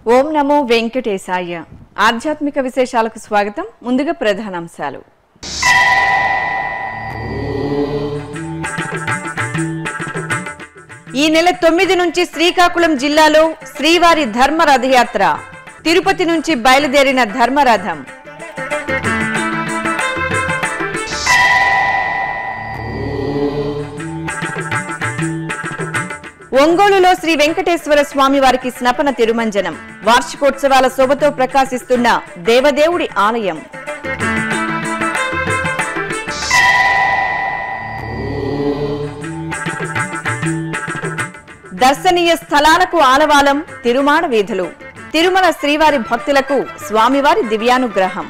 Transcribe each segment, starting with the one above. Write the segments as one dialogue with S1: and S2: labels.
S1: ఓం నమో వెంకటేశాయ ఆధ్యాత్మిక విశేషాలకు స్వాగతం ముందుగా ప్రధానాంశాలు ఈ నెల తొమ్మిది నుంచి శ్రీకాకుళం జిల్లాలో శ్రీవారి ధర్మ రథయాత్ర తిరుపతి నుంచి బయలుదేరిన ధర్మరథం ఒంగోలులో శ్రీ వెంకటేశ్వర స్వామి వారికి స్నపన తిరుమంజనం వార్షికోత్సవాల శోభతో ప్రకాశిస్తున్న దేవదేవుడి ఆలయం దర్శనీయ స్థలాలకు ఆలవాలం తిరుమాడ వీధులు తిరుమల శ్రీవారి భక్తులకు స్వామివారి దివ్యానుగ్రహం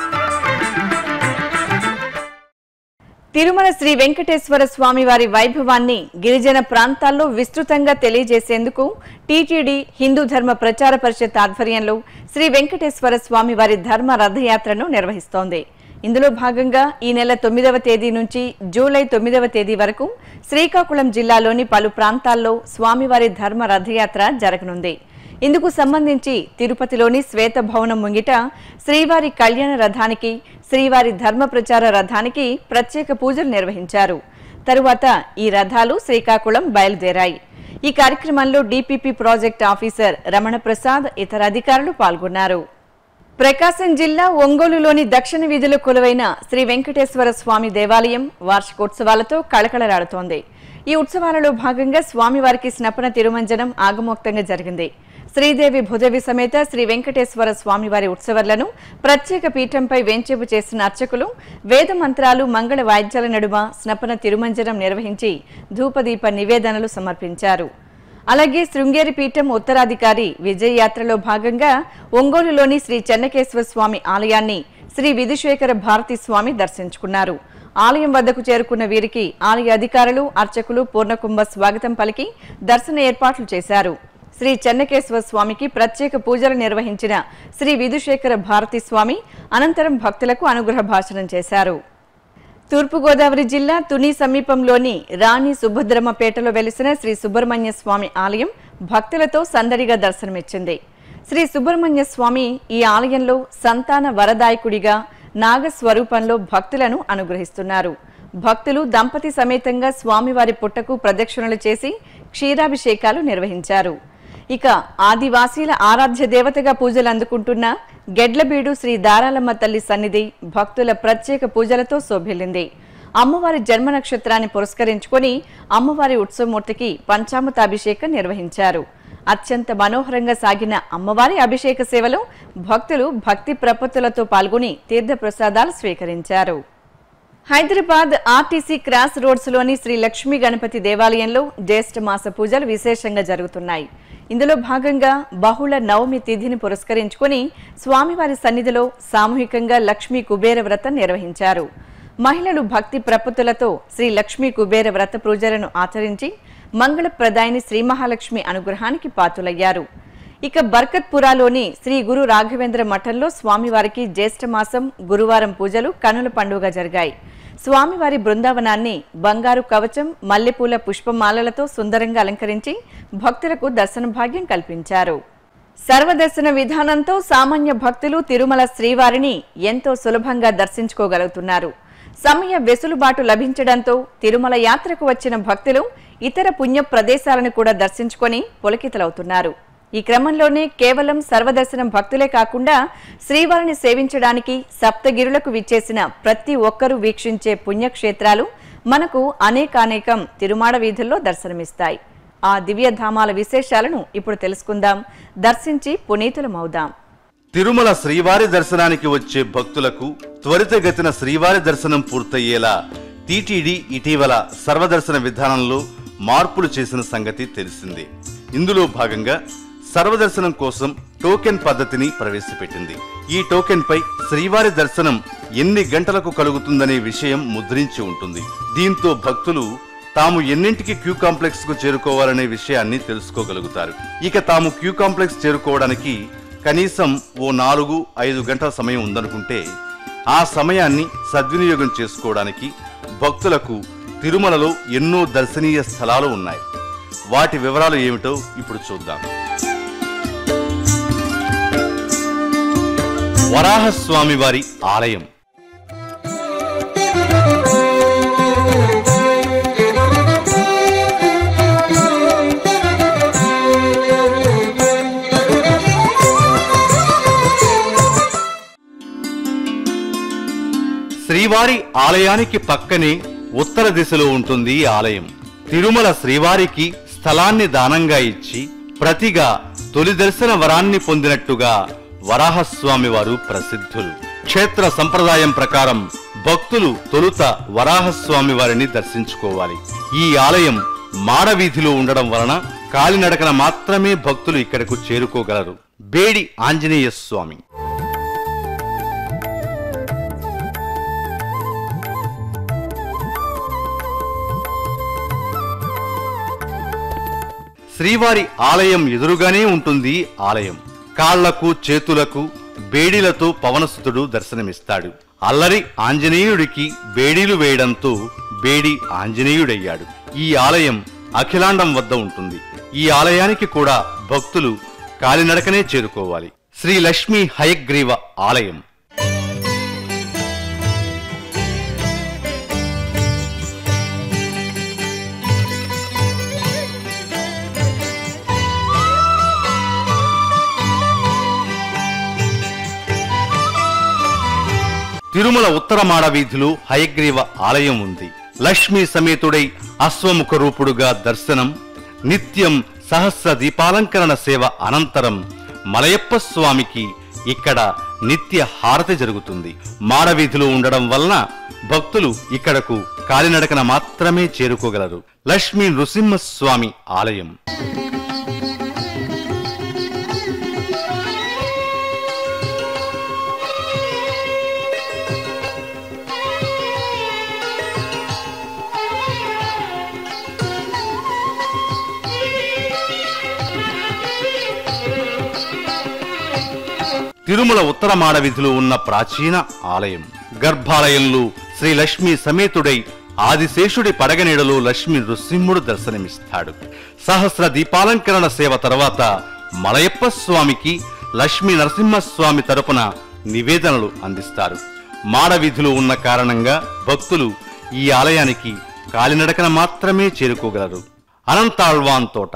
S1: తిరుమల శ్రీ వెంకటేశ్వర స్వామి వారి వైభవాన్ని గిరిజన ప్రాంతాల్లో విస్తృతంగా తెలియజేసేందుకు టీటీడీ హిందూ ధర్మ ప్రచార పరిషత్ ఆధ్వర్యంలో శ్రీ వెంకటేశ్వర స్వామి వారి ధర్మ రథయాత్రను నిర్వహిస్తోంది ఇందులో భాగంగా ఈ నెల తొమ్మిదవ తేదీ నుంచి జూలై తొమ్మిదవ తేదీ వరకు శ్రీకాకుళం జిల్లాలోని పలు ప్రాంతాల్లో స్వామివారి ధర్మ రథయాత్ర జరగనుంది ఇందుకు సంబంధించి తిరుపతిలోని శ్వేత భవనం ముంగిట శ్రీవారి కళ్యాణ రథానికి శ్రీవారి ధర్మ ప్రచార రథానికి ప్రత్యేక పూజలు నిర్వహించారు తరువాత ఈ రథాలు శ్రీకాకుళం బయలుదేరాయి ఈ కార్యక్రమంలో DPP project officer Ramana Prasad ఇతర అధికారులు పాల్గొన్నారు ప్రకాశం జిల్లా ఒంగోలులోని దక్షిణ వీధిలో కొలువైన శ్రీ వెంకటేశ్వర స్వామి దేవాలయం వార్షికోత్సవాలతో కళకళలాడుతోంది ఈ ఉత్సవాలలో భాగంగా స్వామివారికి స్నపన తిరుమంజనం ఆగమోక్తంగా జరిగింది శ్రీదేవి భుజవి సమేత శ్రీ వెంకటేశ్వర స్వామివారి ఉత్సవాలను ప్రత్యేక పీఠంపై వేంచేపు చేసిన అర్చకులు వేద మంత్రాలు మంగళ వాయిద్యాల నడుమ స్నపన తిరుమంజనం నిర్వహించి ధూపదీప నివేదనలు సమర్పించారు అలాగే శృంగేరి పీఠం ఉత్తరాధికారి విజయ యాత్రలో భాగంగా ఒంగోలులోని శ్రీ చెన్నకేశ్వర స్వామి ఆలయాన్ని శ్రీ విధుశేఖర భారతి స్వామి దర్శించుకున్నారు ఆలయం వద్దకు చేరుకున్న వీరికి ఆలయ అధికారులు అర్చకులు పూర్ణకుంభ స్వాగతం పలికి దర్శన ఏర్పాట్లు చేశారు శ్రీ చెన్నకేశ్వర స్వామికి ప్రత్యేక పూజలు నిర్వహించిన శ్రీ విధుశేఖర భారతి స్వామి అనంతరం భక్తులకు అనుగ్రహ భాషణం చేశారు తూర్పుగోదావరి జిల్లా తుని సమీపంలోని రాణి సుభద్రమ్మపేటలో వెలిసిన శ్రీ సుబ్రహ్మణ్య స్వామి ఆలయం భక్తులతో సందడిగా దర్శనమిచ్చింది శ్రీ సుబ్రహ్మణ్య స్వామి ఈ ఆలయంలో సంతాన వరదాయకుడిగా నాగస్వరూపంలో భక్తులను అనుగ్రహిస్తున్నారు భక్తులు దంపతి సమేతంగా స్వామివారి పుట్టకు ప్రదక్షిణలు చేసి క్షీరాభిషేకాలు నిర్వహించారు ఇక ఆదివాసీల ఆరాధ్య దేవతగా పూజలు అందుకుంటున్న గెడ్లబీడు శ్రీ దారాలమ్మ తల్లి సన్నిధి భక్తుల ప్రత్యేక పూజలతో శోభిల్లింది అమ్మవారి జన్మ నక్షత్రాన్ని పురస్కరించుకొని అమ్మవారి ఉత్సవమూర్తికి పంచామృతాభిషేకం నిర్వహించారు అత్యంత మనోహరంగా సాగిన అమ్మవారి అభిషేక సేవలో భక్తులు భక్తి ప్రపత్తులతో పాల్గొని తీర్థప్రసాదాలు స్వీకరించారు హైదరాబాద్ ఆర్టీసీ క్రాస్ రోడ్స్ లోని శ్రీ లక్ష్మీ గణపతి దేవాలయంలో జ్యేష్ఠ మాస పూజలు విశేషంగా జరుగుతున్నాయి ఇందులో భాగంగా బహుళ నవమి తిథిని పురస్కరించుకొని స్వామివారి సన్నిధిలో సామూహికంగా లక్ష్మీ కుబేర వ్రతం నిర్వహించారు మహిళలు భక్తి ప్రపత్తులతో శ్రీ లక్ష్మీ కుబేర వ్రత పూజలను ఆచరించి మంగళప్రదాయిని శ్రీ మహాలక్ష్మి అనుగ్రహానికి పాతులయ్యారు ఇక బర్కత్పురాలోని శ్రీ గురు రాఘవేంద్ర మఠంలో స్వామివారికి జ్యేష్ఠ మాసం గురువారం పూజలు కనుల పండుగ జరిగాయి స్వామివారి బృందావనాన్ని బంగారు కవచం మల్లెపూల పుష్పమాలలతో సుందరంగా అలంకరించి భక్తులకు దర్శన భాగ్యం కల్పించారు సర్వదర్శన విధానంతో సామాన్య భక్తులు తిరుమల శ్రీవారిని ఎంతో సులభంగా దర్శించుకోగలుగుతున్నారు సమయ వెసులుబాటు లభించడంతో తిరుమల యాత్రకు వచ్చిన భక్తులు ఇతర పుణ్య ప్రదేశాలను కూడా దర్శించుకొని పులకితలవుతున్నారు ఈ క్రమంలోనే కేవలం సర్వదర్శనం భక్తులే కాకుండా శ్రీవారిని సేవించడానికి సప్తగిరులకు విచ్చేసిన ప్రతి ఒక్కరూ వీక్షించే పుణ్యక్షేత్రాలు మనకు అనేకానేకం తిరుమాడ వీధుల్లో దర్శనమిస్తాయి ఆ దివ్యధామాల విశేషాలను ఇప్పుడు తెలుసుకుందాం దర్శించి పునీతులమవుదాం
S2: తిరుమల శ్రీవారి దర్శనానికి వచ్చే భక్తులకు త్వరితగతిన శ్రీవారి దర్శనం పూర్తయ్యేలా టీటీడీ ఇటీవల సర్వదర్శన విధానంలో మార్పులు చేసిన సంగతి తెలిసిందే ఇందులో భాగంగా సర్వదర్శనం కోసం టోకెన్ పద్ధతిని ప్రవేశపెట్టింది ఈ టోకెన్ పై శ్రీవారి దర్శనం ఎన్ని గంటలకు కలుగుతుందనే విషయం ముద్రించి ఉంటుంది దీంతో భక్తులు తాము ఎన్నింటికి క్యూ కాంప్లెక్స్ కు చేరుకోవాలనే విషయాన్ని తెలుసుకోగలుగుతారు ఇక తాము క్యూ కాంప్లెక్స్ చేరుకోవడానికి కనీసం ఓ నాలుగు ఐదు గంటల సమయం ఉందనుకుంటే ఆ సమయాన్ని సద్వినియోగం చేసుకోవడానికి భక్తులకు తిరుమలలో ఎన్నో దర్శనీయ స్థలాలు ఉన్నాయి వాటి వివరాలు ఏమిటో ఇప్పుడు చూద్దాం వరాహస్వామి వారి ఆలయం శ్రీవారి ఆలయానికి పక్కనే ఉత్తర దిశలో ఉంటుంది ఈ ఆలయం తిరుమల శ్రీవారికి స్థలాన్ని దానంగా ఇచ్చి ప్రతిగా తొలి దర్శన వరాన్ని పొందినట్టుగా వరాహస్వామి వారు ప్రసిద్ధులు క్షేత్ర సంప్రదాయం ప్రకారం భక్తులు తొలుత వరాహస్వామి వారిని దర్శించుకోవాలి ఈ ఆలయం మాడవీధిలో ఉండడం వలన కాలినడకన మాత్రమే భక్తులు ఇక్కడకు చేరుకోగలరు బేడి ఆంజనేయ స్వామి శ్రీవారి ఆలయం ఎదురుగానే ఉంటుంది ఆలయం కాళ్లకు చేతులకు బేడీలతో పవనసుతుడు దర్శనమిస్తాడు అల్లరి ఆంజనేయుడికి బేడీలు వేయడంతో బేడి ఆంజనేయుడయ్యాడు ఈ ఆలయం అఖిలాండం వద్ద ఉంటుంది ఈ ఆలయానికి కూడా భక్తులు కాలినడకనే చేరుకోవాలి శ్రీ లక్ష్మీ హయగ్రీవ ఆలయం తిరుమల ఉత్తర మాడ వీధిలో హయగ్రీవ ఆలయం ఉంది లక్ష్మీ సమేతుడై అశ్వముఖ రూపుడుగా దర్శనం నిత్యం సహస్ర దీపాలంకరణ సేవ అనంతరం మలయప్ప స్వామికి ఇక్కడ నిత్య హారతి జరుగుతుంది మాడవీధిలో ఉండడం వలన భక్తులు ఇక్కడకు కాలినడకన మాత్రమే చేరుకోగలరు లక్ష్మీ నృసింహస్వామి ఆలయం తిరుమల ఉత్తర మాడ వీధిలో ఉన్న ప్రాచీన ఆలయం గర్భాలయంలో శ్రీ లక్ష్మీ సమేతుడై ఆదిశేషుడి పడగనీడలో లక్ష్మీ నృసింహుడు దర్శనమిస్తాడు సహస్ర దీపాలంకరణ సేవ తర్వాత మలయప్ప స్వామికి లక్ష్మీ నరసింహస్వామి తరపున నివేదనలు అందిస్తారు మాడ వీధిలో ఉన్న కారణంగా భక్తులు ఈ ఆలయానికి కాలినడకన మాత్రమే చేరుకోగలరు అనంతాళ్వాన్ తోట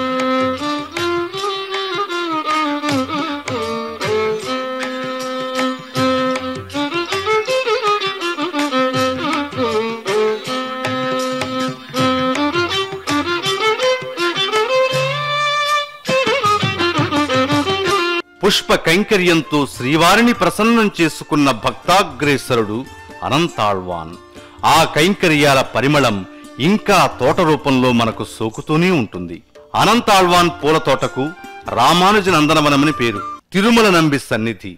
S2: పుష్ప కైంకర్యంతో శ్రీవారిని ప్రసన్నం చేసుకున్న భక్తాగ్రేసరుడు అనంతాళ్వాన్ ఆ కైంకర్యాల పరిమళం ఇంకా తోట రూపంలో మనకు సోకుతూనే ఉంటుంది అనంతాళ్వాన్ పూల తోటకు రామానుజ నందనవనమని పేరు తిరుమల నంబి సన్నిధి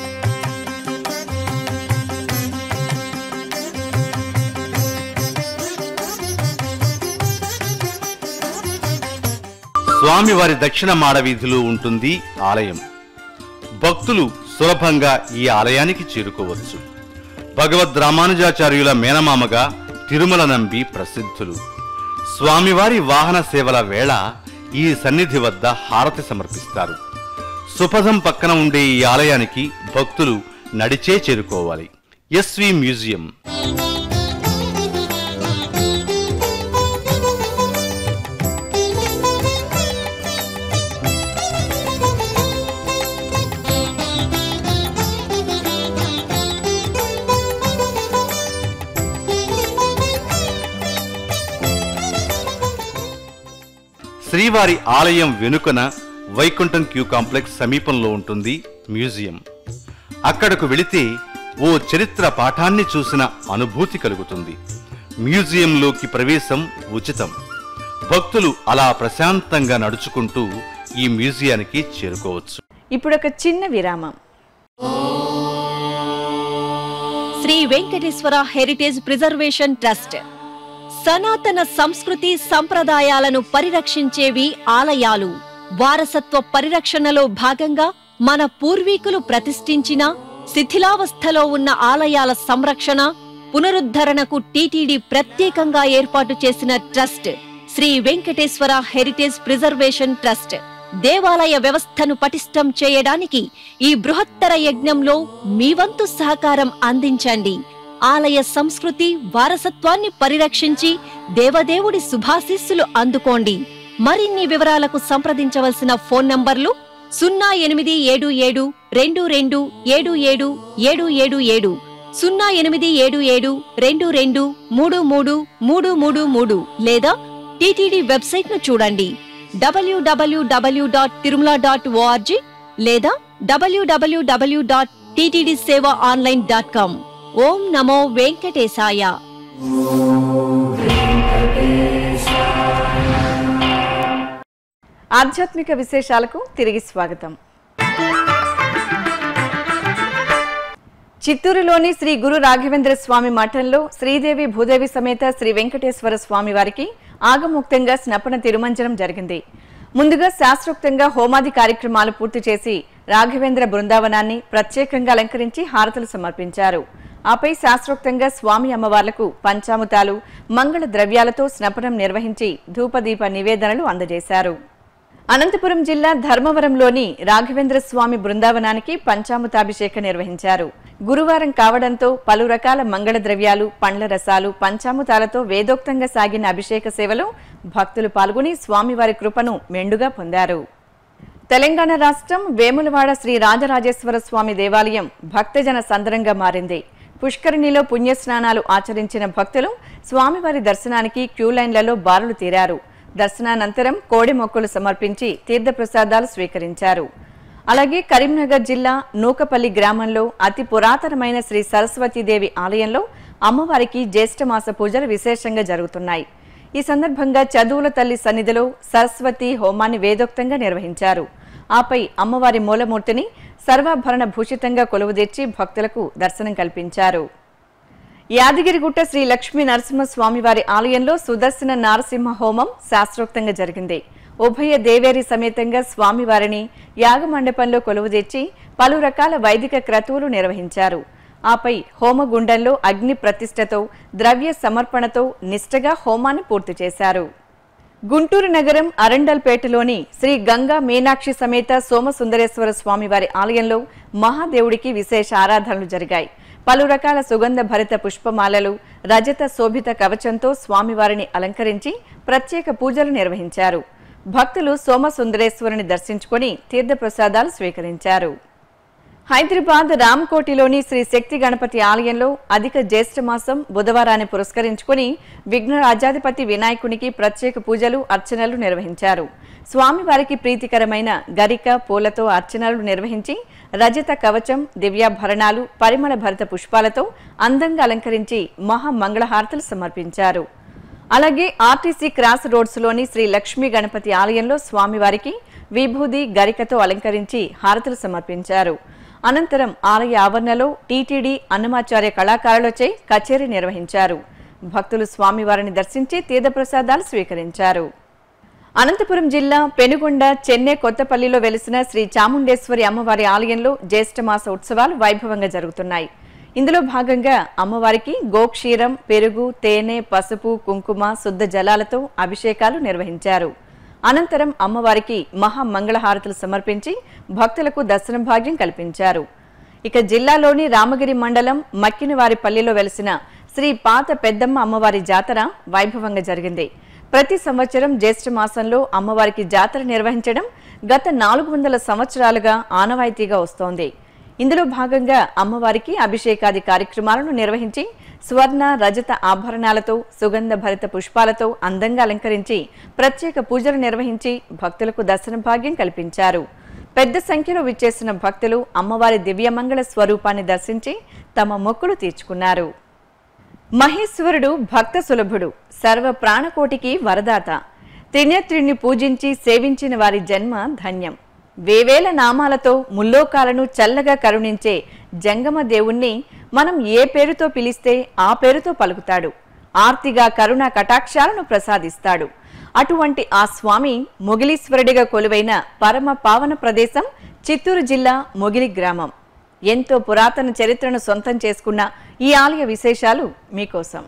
S2: స్వామివారి దక్షిణ మాడ వీధిలో ఉంటుంది ఆలయం భక్తులు సులభంగా ఈ ఆలయానికి చేరుకోవచ్చు భగవద్ రామానుజాచార్యుల మేనమామగా తిరుమల నంబి ప్రసిద్ధులు స్వామివారి వాహన సేవల వేళ ఈ సన్నిధి వద్ద హారతి సమర్పిస్తారు సుపథం పక్కన ఉండే ఈ ఆలయానికి భక్తులు నడిచే చేరుకోవాలి ఎస్వి మ్యూజియం శ్రీవారి ఆలయం వెనుకన వైకుంఠం క్యూ కాంప్లెక్స్ సమీపంలో ఉంటుంది మ్యూజియం అక్కడకు వెళితే ఓ చరిత్ర పాఠాన్ని చూసిన అనుభూతి కలుగుతుంది మ్యూజియంలోకి ప్రవేశం ఉచితం భక్తులు అలా ప్రశాంతంగా నడుచుకుంటూ ఈ మ్యూజియానికి చేరుకోవచ్చు
S1: ఇప్పుడు ఒక చిన్న విరామం
S3: Sri Venkateswara heritage preservation trust సనాతన సంస్కృతి సంప్రదాయాలను పరిరక్షించేవి ఆలయాలు వారసత్వ పరిరక్షణలో భాగంగా మన పూర్వీకులు ప్రతిష్ఠించిన శిథిలావస్థలో ఉన్న ఆలయాల సంరక్షణ పునరుద్ధరణకు టీటీడీ ప్రత్యేకంగా ఏర్పాటు చేసిన trust Sri Venkateswara heritage preservation trust దేవాలయ వ్యవస్థను పటిష్టం చేయడానికి ఈ బృహత్తర యజ్ఞంలో మీ వంతు సహకారం అందించండి ఆలయ సంస్కృతి వారసత్వాన్ని పరిరక్షించి దేవదేవుడి శుభాశీస్సులు అందుకోండి మరిన్ని వివరాలకు సంప్రదించవలసిన ఫోన్ నంబర్లు సున్నా ఎనిమిది ఏడు ఏడు రెండు రెండు ఏడు ఏడు ఏడు ఏడు ఏడు సున్నా ఎనిమిది ఏడు ఏడు రెండు రెండు మూడు మూడు మూడు మూడు మూడు లేదా టీటీడీ వెబ్సైట్ ను చూడండి WWW dot Tirumala dot ORG లేదా WWW dot TTD seva online dot com ఓం నమో వెంకటేశాయ
S1: ఆధ్యాత్మిక విశేషాలకు తిరిగి స్వాగతం చిత్తూరులోని శ్రీ గురు రాఘవేంద్ర స్వామి మఠంలో శ్రీదేవి భూదేవి సమేత శ్రీ వెంకటేశ్వర స్వామి వారికి ఆగముక్తంగా స్నపన తిరుమంజనం జరిగింది ముందుగా శాస్త్రోక్తంగా హోమాది కార్యక్రమాలు పూర్తి చేసి రాఘవేంద్ర బృందావనాన్ని ప్రత్యేకంగా అలంకరించి హారతులు సమర్పించారు ఆపై శాస్త్రోక్తంగా స్వామి అమ్మవార్లకు పంచాముతాలు మంగళ ద్రవ్యాలతో స్నపనం నిర్వహించి ధూపదీప నివేదనలు అందజేశారు అనంతపురం జిల్లా ధర్మవరంలోని రాఘవేంద్ర స్వామి బృందావనానికి పంచామృతాభిషేకం నిర్వహించారు గురువారం కావడంతో పలు రకాల మంగళ ద్రవ్యాలు పండ్ల రసాలు పంచామృతాలతో వేదోక్తంగా సాగిన అభిషేక సేవలో భక్తులు పాల్గొని స్వామివారి కృపను మెండుగా పొందారు తెలంగాణ రాష్ట్రం వేములవాడ శ్రీ రాజరాజేశ్వర స్వామి దేవాలయం భక్తజన సందరంగా మారింది పుష్కరిణిలో పుణ్యస్నానాలు ఆచరించిన భక్తులు స్వామివారి దర్శనానికి క్యూ లైన్లలో బారులు తీరారు దర్శనానంతరం కోడి మొక్కులు సమర్పించి తీర్థప్రసాదాలు స్వీకరించారు అలాగే కరీంనగర్ జిల్లా నూకపల్లి గ్రామంలో అతి పురాతనమైన శ్రీ సరస్వతీదేవి ఆలయంలో అమ్మవారికి జ్యేష్ఠమాస పూజలు విశేషంగా జరుగుతున్నాయి ఈ సందర్భంగా చదువుల తల్లి సన్నిధిలో సరస్వతి హోమాన్ని వేదోక్తంగా నిర్వహించారు ఆపై అమ్మవారి మూలమూర్తిని సర్వాభరణ భూషితంగా కొలువుదీర్చి భక్తులకు దర్శనం కల్పించారు యాదగిరిగుట్ట శ్రీ లక్ష్మీ నరసింహస్వామి వారి ఆలయంలో సుదర్శన నారసింహ హోమం శాస్త్రోక్తంగా జరిగింది ఉభయ దేవేరి సమేతంగా స్వామివారిని యాగమండపంలో కొలువుదీర్చి పలు రకాల వైదిక క్రతువులు నిర్వహించారు ఆపై హోమగుండంలో అగ్ని ప్రతిష్టతో ద్రవ్య సమర్పణతో నిష్టగా హోమాన్ని పూర్తి చేశారు గుంటూరు నగరం అరండల్పేటలోని శ్రీ గంగా మీనాక్షి సమేత సోమసుందరేశ్వర స్వామివారి ఆలయంలో మహాదేవుడికి విశేష ఆరాధనలు జరిగాయి పలు రకాల సుగంధ భరిత పుష్పమాలలు రజత శోభిత కవచంతో స్వామివారిని అలంకరించి ప్రత్యేక పూజలు నిర్వహించారు భక్తులు సోమసుందరేశ్వరుని దర్శించుకొని తీర్థప్రసాదాలు స్వీకరించారు హైదరాబాద్ రామ్కోటిలోని శ్రీ శక్తి గణపతి ఆలయంలో అధిక జ్యేష్ఠ మాసం బుధవారాన్ని పురస్కరించుకుని విఘ్నరాజాధిపతి వినాయకునికి ప్రత్యేక పూజలు అర్చనలు నిర్వహించారు స్వామివారికి ప్రీతికరమైన గరిక పూలతో అర్చనలు నిర్వహించి రజత కవచం దివ్యాభరణాలు పరిమళ భరిత పుష్పాలతో అందంగా అలంకరించి మహామంగళహారతులు సమర్పించారు అలాగే ఆర్టీసీ క్రాస్ రోడ్స్లోని శ్రీ లక్ష్మీ గణపతి ఆలయంలో స్వామివారికి విభూది గరికతో అలంకరించి హారతులు సమర్పించారు అనంతరం ఆలయ ఆవరణలో టీటీడీ అన్నమాచార్య కళాకారులచే కచేరీ నిర్వహించారు భక్తులు స్వామివారిని దర్శించి తీర్థప్రసాదాలు స్వీకరించారు అనంతపురం జిల్లా పెనుగొండ చెన్నై కొత్తపల్లిలో వెలిసిన శ్రీ చాముండేశ్వరి అమ్మవారి ఆలయంలో జ్యేష్ఠమాస ఉత్సవాలు వైభవంగా జరుగుతున్నాయి ఇందులో భాగంగా అమ్మవారికి గోక్షీరం పెరుగు తేనె పసుపు కుంకుమ శుద్ధ జలాలతో అభిషేకాలు నిర్వహించారు అనంతరం అమ్మవారికి మహామంగళహారతులు సమర్పించి భక్తులకు దర్శనం భాగ్యం కల్పించారు ఇక జిల్లాలోని రామగిరి మండలం మక్కినవారిపల్లిలో వెలిసిన శ్రీ పాత పెద్దమ్మ అమ్మవారి జాతర వైభవంగా జరిగింది ప్రతి సంవత్సరం జ్యేష్ఠ మాసంలో అమ్మవారికి జాతర నిర్వహించడం గత నాలుగు వందల సంవత్సరాలుగా ఆనవాయితీగా వస్తోంది ఇందులో భాగంగా అమ్మవారికి అభిషేకాది కార్యక్రమాలను నిర్వహించి స్వర్ణ రజత ఆభరణాలతో సుగంధ భరిత పుష్పాలతో అందంగా అలంకరించి ప్రత్యేక పూజలు నిర్వహించి భక్తులకు దర్శన భాగ్యం కల్పించారు పెద్ద సంఖ్యలో విచ్చేసిన భక్తులు అమ్మవారి దివ్యమంగళ స్వరూపాన్ని దర్శించి తమ మొక్కులు తీర్చుకున్నారు మహేశ్వరుడు భక్త సులభుడు సర్వ ప్రాణకోటికి వరదాత త్రినేత్రుణ్ణి పూజించి సేవించిన వారి జన్మ ధన్యం వేవేల నామాలతో ముల్లోకాలను చల్లగా కరుణించే జంగమ దేవుణ్ణి మనం ఏ పేరుతో పిలిస్తే ఆ పేరుతో పలుకుతాడు ఆర్తిగా కరుణ కటాక్షాలను ప్రసాదిస్తాడు అటువంటి ఆ స్వామి మొగిలీశ్వరుడిగా కొలువైన పరమ పావన ప్రదేశం చిత్తూరు జిల్లా మొగిలి గ్రామం ఎంతో పురాతన చరిత్రను సొంతం చేసుకున్న ఈ ఆలయ విశేషాలు మీకోసం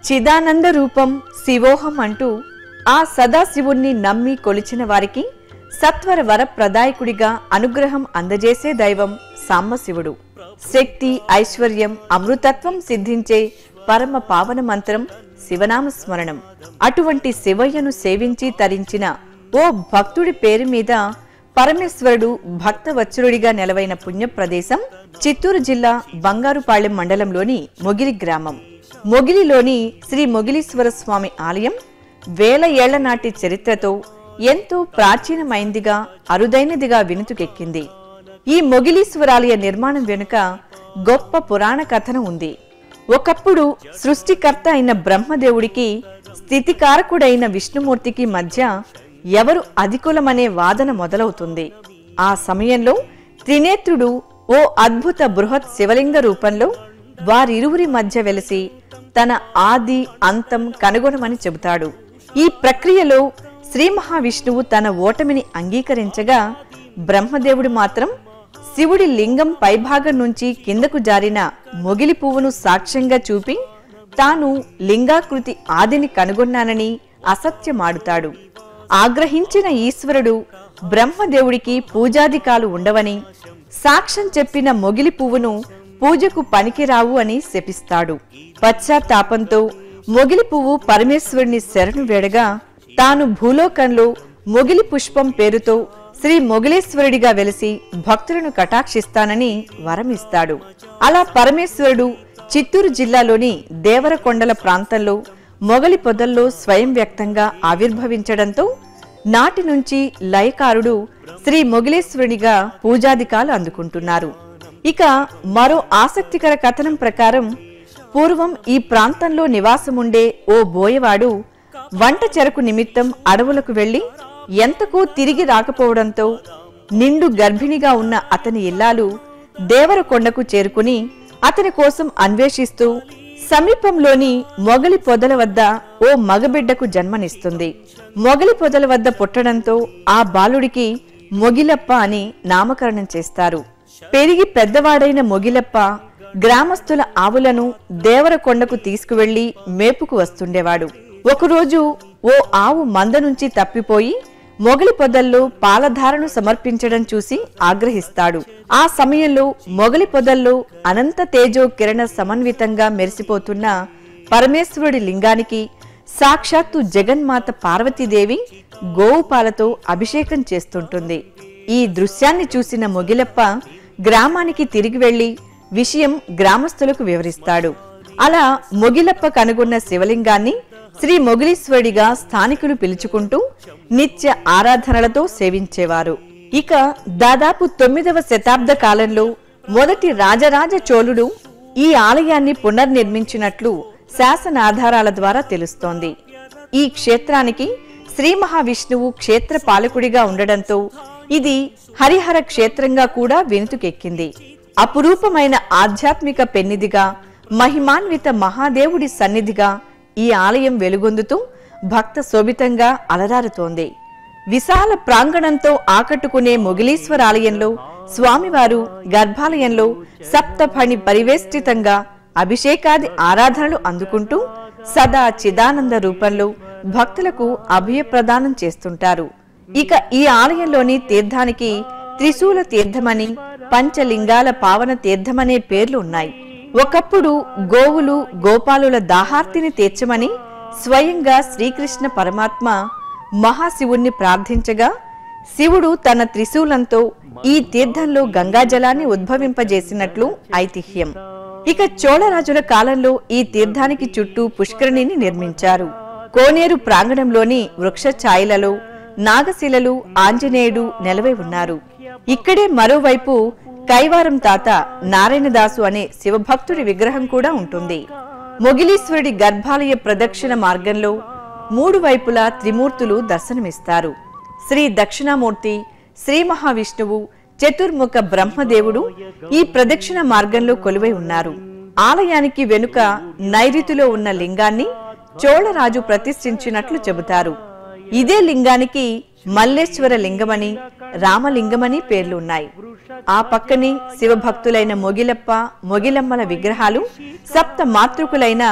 S1: చిదానంద రూపం శివోహం అంటూ ఆ సదాశివుణ్ణి నమ్మి కొలిచిన వారికి సత్వర వర ప్రదాయకుడిగా అనుగ్రహం అందజేసే దైవం సాంబశివుడు శక్తి ఐశ్వర్యం అమృతత్వం సిద్ధించే పరమ పావన మంత్రం శివనామ స్మరణం అటువంటి శివయ్యను సేవించి తరించిన ఓ భక్తుడి పేరు మీద పరమేశ్వరుడు భక్తవత్సరుడిగా నెలవైన పుణ్య ప్రదేశం చిత్తూరు జిల్లా బంగారుపాళెం మండలంలోని మొగిలి గ్రామం మొగిలిలోని శ్రీ మొగిలీశ్వర స్వామి ఆలయం వేల ఏళ్ల నాటి చరిత్రతో ఎంతో ప్రాచీనమైందిగా అరుదైనదిగా వినుతుకెక్కింది ఈ మొగిలీశ్వరాలయ నిర్మాణం వెనుక గొప్ప పురాణ కథనం ఉంది ఒకప్పుడు సృష్టికర్త అయిన బ్రహ్మదేవుడికి స్థితికారకుడైన విష్ణుమూర్తికి మధ్య ఎవరు అధికులమనే వాదన మొదలవుతుంది ఆ సమయంలో త్రినేత్రుడు ఓ అద్భుత బృహత్ శివలింగ రూపంలో వారిరువురి మధ్య వెలిసి తన ఆది అంతం కనుగొనమని చెబుతాడు ఈ ప్రక్రియలో శ్రీ మహావిష్ణువు తన ఓటమిని అంగీకరించగా బ్రహ్మదేవుడు మాత్రం శివుడి లింగం పైభాగం నుంచి కిందకు జారిన మొగిలి పువ్వును సాక్ష్యంగా చూపి తాను లింగాకృతి ఆదిని కనుగొన్నానని అసత్యమాడుతాడు ఆగ్రహించిన ఈశ్వరుడు బ్రహ్మదేవుడికి పూజాధికాలు ఉండవని సాక్ష్యం చెప్పిన మొగిలి పువ్వును పూజకు పనికిరావు అని శపిస్తాడు పశ్చాత్తాపంతో మొగిలి పువ్వు పరమేశ్వరుని శరణు వేడగా తాను భూలోకంలో మొగిలి పుష్పం పేరుతో శ్రీ మొగిలేశ్వరుడిగా వెలిసి భక్తులను కటాక్షిస్తానని వరమిస్తాడు అలా పరమేశ్వరుడు చిత్తూరు జిల్లాలోని దేవరకొండల ప్రాంతంలో మొగలి పొదల్లో స్వయం వ్యక్తంగా ఆవిర్భవించడంతో నాటి నుంచి లయకారుడు శ్రీ మొగిలేశ్వరునిగా పూజాధికాలు అందుకుంటున్నారు ఇక మరో ఆసక్తికర కథనం ప్రకారం పూర్వం ఈ ప్రాంతంలో నివాసముండే ఓ బోయవాడు వంట చెరకు నిమిత్తం అడవులకు వెళ్లి ఎంతకు తిరిగి రాకపోవడంతో నిండు గర్భిణిగా ఉన్న అతని ఇల్లాలు దేవరకొండకు చేరుకుని అతని కోసం అన్వేషిస్తూ సమీపంలోని మొగలి పొదల వద్ద ఓ మగబిడ్డకు జన్మనిస్తుంది మొగలి పొదల వద్ద పుట్టడంతో ఆ బాలుడికి మొగిలప్ప అని నామకరణం చేస్తారు పెరిగి పెద్దవాడైన మొగిలప్ప గ్రామస్తుల ఆవులను దేవరకొండకు తీసుకువెళ్లి మేపుకు వస్తుండేవాడు ఒకరోజు ఓ ఆవు మంద నుంచి తప్పిపోయి మొగలి పొదల్లో పాలధారను సమర్పించడం చూసి ఆగ్రహిస్తాడు ఆ సమయంలో మొగలి పొదల్లో అనంత తేజో కిరణ సమన్వితంగా మెరిసిపోతున్న పరమేశ్వరుడి లింగానికి సాక్షాత్తు జగన్మాత పార్వతీదేవి గోవు పాలతో అభిషేకం చేస్తుంటుంది ఈ దృశ్యాన్ని చూసిన మొగిలప్ప గ్రామానికి తిరిగి వెళ్లి విషయం గ్రామస్తులకు వివరిస్తాడు అలా మొగిలప్ప కనుగొన్న శివలింగాన్ని శ్రీ మొగిలీశ్వరుడిగా స్థానికులు పిలుచుకుంటూ నిత్య ఆరాధనలతో సేవించేవారు ఇక దాదాపు తొమ్మిదవ శతాబ్ద కాలంలో మొదటి రాజరాజ చోళుడు ఈ ఆలయాన్ని పునర్నిర్మించినట్లు శాసనాధారాల ద్వారా తెలుస్తోంది ఈ క్షేత్రానికి శ్రీ మహావిష్ణువు క్షేత్ర పాలకుడిగా ఉండడంతో ఇది హరిహర క్షేత్రంగా కూడా వెనుతుకెక్కింది అపురూపమైన ఆధ్యాత్మిక పెన్నిదిగా మహిమాన్విత మహాదేవుడి సన్నిధిగా ఈ ఆలయం వెలుగొందుతూ భక్త శోభితంగా అలరారుతోంది విశాల ప్రాంగణంతో ఆకట్టుకునే మొగిలీశ్వర ఆలయంలో స్వామివారు గర్భాలయంలో సప్తఫణి పరివేష్టితంగా అభిషేకాది ఆరాధనలు అందుకుంటూ సదా చిదానంద రూపంలో భక్తులకు అభయప్రదానం చేస్తుంటారు ఇక ఈ ఆలయంలోని తీర్థానికి త్రిశూల తీర్థమని పంచలింగాల పావన తీర్థమనే పేర్లు ఉన్నాయి ఒకప్పుడు గోవులు గోపాలుల దాహార్తిని తీర్చమని స్వయంగా శ్రీకృష్ణ పరమాత్మ మహాశివుణ్ణి ప్రార్థించగా శివుడు తన త్రిశూలంతో ఈ తీర్థంలో గంగాజలాన్ని ఉద్భవింపజేసినట్లు ఐతిహ్యం ఇక చోళరాజుల కాలంలో ఈ తీర్థానికి చుట్టూ పుష్కరిణిని నిర్మించారు కోనేరు ప్రాంగణంలోని వృక్ష ఛాయలలో నాగశిలలు ఆంజనేయుడు నెలవై ఉన్నారు ఇక్కడే మరోవైపు కైవారం తాత నారాయణదాసు అనే శివభక్తుడి విగ్రహం కూడా ఉంటుంది మొగిలీశ్వరుడి గర్భాలయ ప్రదక్షిణ మార్గంలో మూడు వైపులా త్రిమూర్తులు దర్శనమిస్తారు శ్రీ దక్షిణామూర్తి శ్రీ మహావిష్ణువు చతుర్ముఖ బ్రహ్మదేవుడు ఈ ప్రదక్షిణ మార్గంలో కొలువై ఉన్నారు ఆలయానికి వెనుక నైరుతిలో ఉన్న లింగాన్ని చోళరాజు ప్రతిష్ఠించినట్లు చెబుతారు ఇదే లింగానికి మల్లేశ్వర లింగమని రామలింగమని పేర్లు ఉన్నాయి ఆ పక్కనే శివభక్తులైన మొగిలప్ప మొగిలమ్మల విగ్రహాలు సప్త మాతృకులైన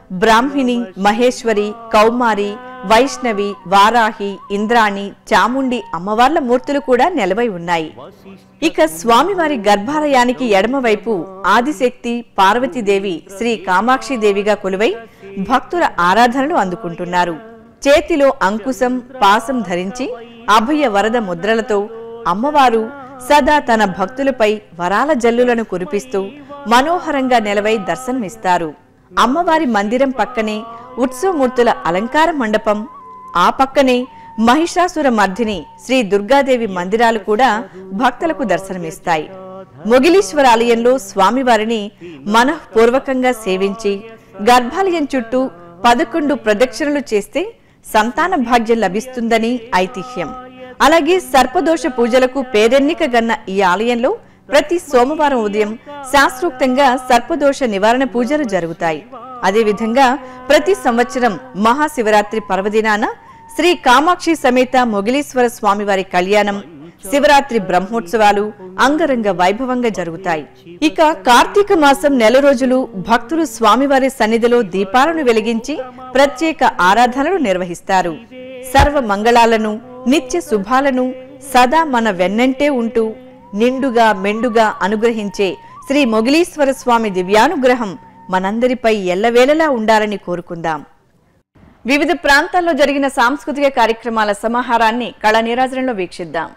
S1: బ్రాహ్మిణి మహేశ్వరి కౌమారి వైష్ణవి వారాహి ఇంద్రాణి చాముండి అమ్మవార్ల మూర్తులు కూడా నెలవై ఉన్నాయి ఇక స్వామివారి గర్భాలయానికి ఎడమవైపు ఆదిశక్తి పార్వతీదేవి శ్రీ కామాక్షిదేవిగా కొలువై భక్తుల ఆరాధనలు అందుకుంటున్నారు చేతిలో అంకుశం పాసం ధరించి అభయ వరద ముద్రలతో అమ్మవారు సదా తన భక్తులపై వరాల జల్లులను కురిపిస్తూ మనోహరంగా నిలవై దర్శనమిస్తారు అమ్మవారి మందిరం పక్కనే ఉత్సవమూర్తుల అలంకార మండపం ఆ పక్కనే మహిషాసుర మర్దిని శ్రీ దుర్గాదేవి మందిరాలు కూడా భక్తులకు దర్శనమిస్తాయి మొగిలీశ్వర ఆలయంలో స్వామివారిని మనఃపూర్వకంగా సేవించి గర్భాలయం చుట్టూ పదకొండు ప్రదక్షిణలు చేస్తే సంతాన భాగ్యం లభిస్తుందని ఐతిహ్యం అలాగే సర్పదోష పూజలకు పేరెన్నిక గన్న ఈ ఆలయంలో ప్రతి సోమవారం ఉదయం శాస్త్రోక్తంగా సర్పదోష నివారణ పూజలు జరుగుతాయి అదేవిధంగా ప్రతి సంవత్సరం మహాశివరాత్రి పర్వదినాన శ్రీ కామాక్షి సమేత మొగిలీశ్వర స్వామివారి కళ్యాణం శివరాత్రి బ్రహ్మోత్సవాలు అంగరంగ వైభవంగా జరుగుతాయి ఇక కార్తీక మాసం నెల రోజులు భక్తులు స్వామివారి సన్నిధిలో దీపాలను వెలిగించి ప్రత్యేక ఆరాధనలు నిర్వహిస్తారు సర్వ మంగళాలను నిత్య శుభాలను సదా మన వెన్నంటే ఉంటూ నిండుగా మెండుగా అనుగ్రహించే శ్రీ మొగిలీశ్వర స్వామి దివ్యానుగ్రహం మనందరిపై ఎల్లవేళలా ఉండాలని కోరుకుందాం వివిధ ప్రాంతాల్లో జరిగిన సాంస్కృతిక కార్యక్రమాల సమాహారాన్ని కళా నీరాజనంలో వీక్షిద్దాం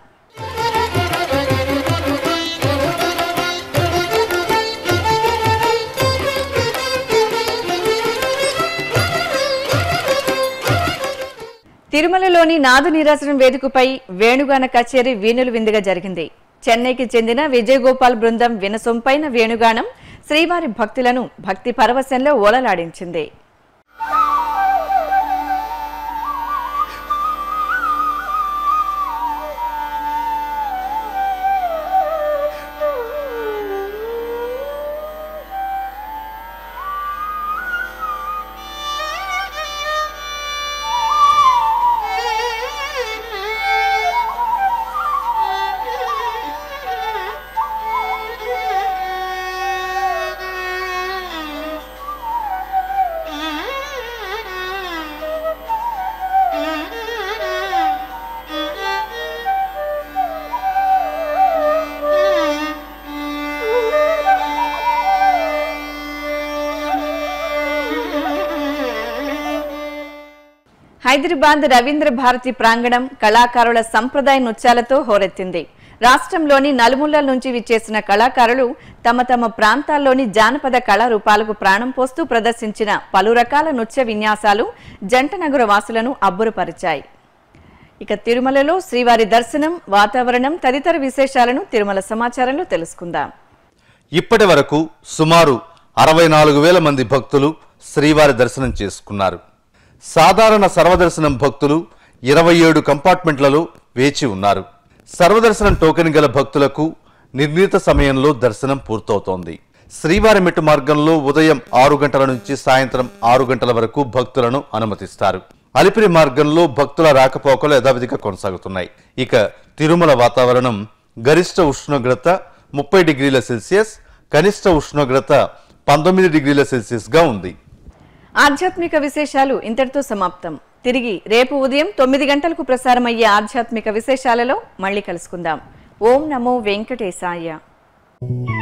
S1: తిరుమలలోని నాదు నీరాజనం వేదికపై వేణుగాన కచేరీ వీణులు విందుగా జరిగింది చెన్నైకి చెందిన విజయగోపాల్ బృందం వినసొంపైన వేణుగానం శ్రీవారి భక్తులను భక్తి పరవశంలో ఓలలాడించింది హైదరాబాద్ రవీంద్ర భారతి ప్రాంగణం కళాకారుల సంప్రదాయ నృత్యాలతో హోరెత్తింది రాష్ట్రంలోని నలుమూలల నుంచి విచ్చేసిన కళాకారులు తమ తమ ప్రాంతాల్లోని జానపద కళారూపాలకు ప్రాణం పోస్తూ ప్రదర్శించిన పలు రకాల నృత్య విన్యాసాలు జంటనగర వాసులను అబ్బురపరిచాయి ఇక తిరుమలలో శ్రీవారి దర్శనం వాతావరణం తదితర విశేషాలను తిరుమల సమాచారంలో తెలుసుకుందాం
S2: ఇప్పటి వరకు సుమారు అరవై నాలుగు వేల మంది భక్తులు శ్రీవారి దర్శనం చేసుకున్నారు సాధారణ సర్వదర్శనం భక్తులు ఇరవై ఏడు కంపార్ట్మెంట్లలో వేచి ఉన్నారు సర్వదర్శనం టోకెన్ గల భక్తులకు నిర్ణీత సమయంలో దర్శనం పూర్తవుతోంది శ్రీవారి మెట్టు మార్గంలో ఉదయం ఆరు గంటల నుంచి సాయంత్రం ఆరు గంటల వరకు భక్తులను అనుమతిస్తారు అలిపిరి మార్గంలో భక్తుల రాకపోకలు యథావిధిగా కొనసాగుతున్నాయి ఇక తిరుమల వాతావరణం గరిష్ట ఉష్ణోగ్రత ముప్పై డిగ్రీల సెల్సియస్ కనిష్ట ఉష్ణోగ్రత పంతొమ్మిది డిగ్రీల సెల్సియస్ గా ఉంది
S1: ఆధ్యాత్మిక విశేషాలు ఇంతటితో సమాప్తం తిరిగి రేపు ఉదయం తొమ్మిది గంటలకు ప్రసారమయ్యే ఆధ్యాత్మిక విశేషాలలో మళ్ళీ కలుసుకుందాం ఓం నమో వెంకటేశాయ